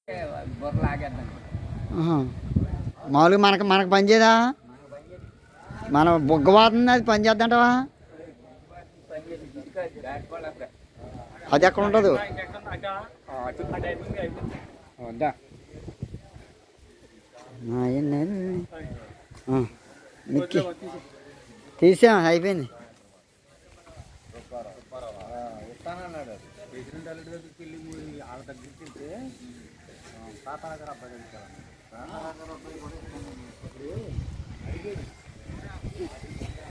బుర్ర లాగేద్దాం ఆహా. మామూలుగా మనకు మనకు పనిచేయదా మన బుగ్గవాతుంది అది పని చేద్దంటవా అది ఎక్కడ ఉండదు వద్దా ఆ, ఏంది? ఆ, నిక్కి తీసాం అయిపోయింది ఇస్తానన్నాడు ప్రెసిడెంట్ అల్లుడి దగ్గరికి వెళ్ళి వాళ్ళ దగ్గరికి వెళ్తే తాతాల గారు అబ్బాయి దగ్గరికి వెళ్ళాను. తాతాల గారు అబ్బాయి కూడా ఇస్తానన్నాడు.